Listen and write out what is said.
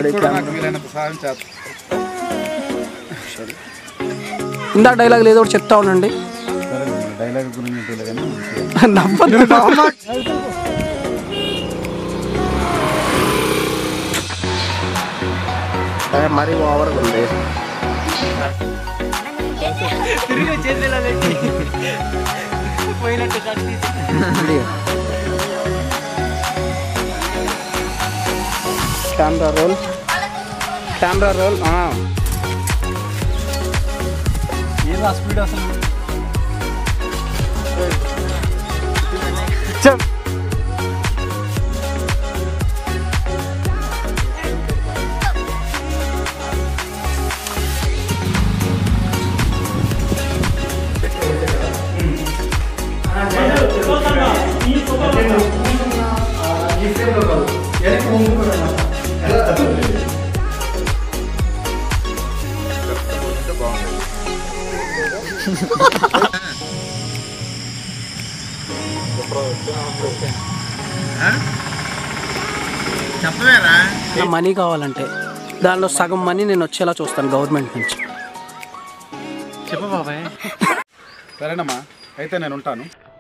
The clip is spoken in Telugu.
ఇక్కడ కూడా నాకు వీలైనంత సహాయం చేస్తాను ఇందా డైలాగ్ ఏదో ఒకటి చెప్తా ఉండండి సరే డైలాగ్ గురించి తెలియదు కానీ నవ్వద్దు మామ. ఏ, మరీ ఓవర్గా ఉంది తిరిగి వచ్చేసేలా పెట్టి పోయినట్టు షర్ట్ తీసి కెమెరా రోల్ కెమెరా రోల్ ఏదో స్పీడ్ అసలు చెప్ చెప్పవేరా మనీ కావాలంటే దానిలో సగం మనీ నేను వచ్చేలా చూస్తాను గవర్నమెంట్ నుంచి చెప్పు బాబాయ్ సరేనమ్మా అయితే నేను ఉంటాను